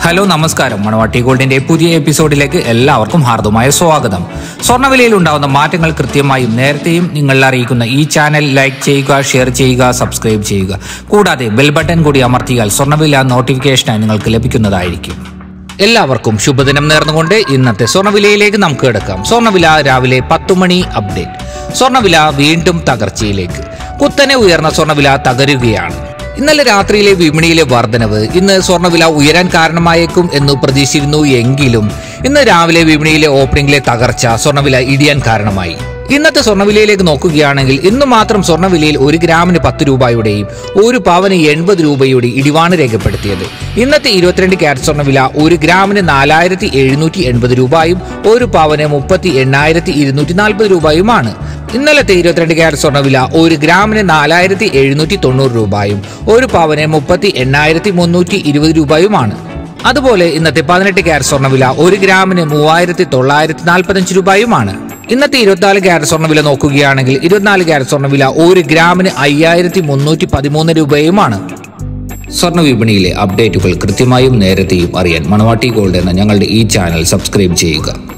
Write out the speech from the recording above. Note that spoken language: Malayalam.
ഹലോ നമസ്കാരം മണവാട്ടി ഗോൾഡിന്റെ പുതിയ എപ്പിസോഡിലേക്ക് എല്ലാവർക്കും ഹാർദമായ സ്വാഗതം സ്വർണ്ണവിലയിൽ ഉണ്ടാകുന്ന മാറ്റങ്ങൾ കൃത്യമായും നേരത്തെയും നിങ്ങൾ അറിയിക്കുന്ന ഈ ചാനൽ ലൈക്ക് ചെയ്യുക ഷെയർ ചെയ്യുക സബ്സ്ക്രൈബ് ചെയ്യുക കൂടാതെ ബെൽ ബട്ടൺ കൂടി അമർത്തിയാൽ സ്വർണ്ണവില നോട്ടിഫിക്കേഷനായി നിങ്ങൾക്ക് ലഭിക്കുന്നതായിരിക്കും എല്ലാവർക്കും ശുഭദിനം നേർന്നുകൊണ്ട് ഇന്നത്തെ സ്വർണ്ണവിലയിലേക്ക് നമുക്ക് കിടക്കാം സ്വർണ്ണവില രാവിലെ പത്തു മണി അപ്ഡേറ്റ് സ്വർണ്ണവില വീണ്ടും തകർച്ചയിലേക്ക് കുത്തനെ ഉയർന്ന സ്വർണ്ണവില തകരുകയാണ് ഇന്നലെ രാത്രിയിലെ വിപണിയിലെ വർധനവ് ഇന്ന് സ്വർണ്ണവില ഉയരാൻ കാരണമായേക്കും എന്ന് പ്രതീക്ഷിച്ചിരുന്നു എങ്കിലും ഇന്ന് രാവിലെ വിപണിയിലെ ഓപ്പണിംഗിലെ തകർച്ച സ്വർണ്ണവില ഇടിയാൻ കാരണമായി ഇന്നത്തെ സ്വർണ്ണവിലയിലേക്ക് നോക്കുകയാണെങ്കിൽ ഇന്ന് മാത്രം സ്വർണ്ണവിലയിൽ ഒരു ഗ്രാമിന് പത്ത് രൂപയുടെയും ഒരു പവന് എൺപത് രൂപയുടെ ഇടിവാണ് രേഖപ്പെടുത്തിയത് ഇന്നത്തെ ഇരുപത്തിരണ്ട് ക്യാരറ്റ് സ്വർണ്ണവില ഒരു ഗ്രാമിന് നാലായിരത്തി എഴുന്നൂറ്റി എൺപത് രൂപയും ഒരു പവന് മുപ്പത്തി എണ്ണായിരത്തി ഇരുന്നൂറ്റി നാൽപ്പത് രൂപയുമാണ് ഇന്നലത്തെ ഇരുപത്തിരണ്ട് ക്യാരറ്റ് സ്വർണ്ണവില ഒരു ഗ്രാമിന് നാലായിരത്തി എഴുന്നൂറ്റി തൊണ്ണൂറ് രൂപയും ഒരു പവന് മുപ്പത്തി എണ്ണായിരത്തി മുന്നൂറ്റി ഇരുപത് രൂപയുമാണ് അതുപോലെ ഇന്നത്തെ പതിനെട്ട് ക്യാരറ്റ് സ്വർണ്ണവില ഒരു ഗ്രാമിന് മൂവായിരത്തി തൊള്ളായിരത്തി നാൽപ്പത്തഞ്ച് രൂപയുമാണ് ഇന്നത്തെ ഇരുപത്തിനാല് ക്യാരറ്റ് സ്വർണ്ണവില നോക്കുകയാണെങ്കിൽ ഇരുപത്തിനാല് ക്യാരറ്റ് സ്വർണ്ണവില ഒരു ഗ്രാമിന് അയ്യായിരത്തി മുന്നൂറ്റി പതിമൂന്ന് രൂപയുമാണ് സ്വർണ്ണ വിപണിയിലെ അപ്ഡേറ്റുകൾ കൃത്യമായും നേരത്തെയും അറിയാൻ മണവാട്ടി ഗോൾഡ് എന്ന ഞങ്ങളുടെ ഈ ചാനൽ സബ്സ്ക്രൈബ് ചെയ്യുക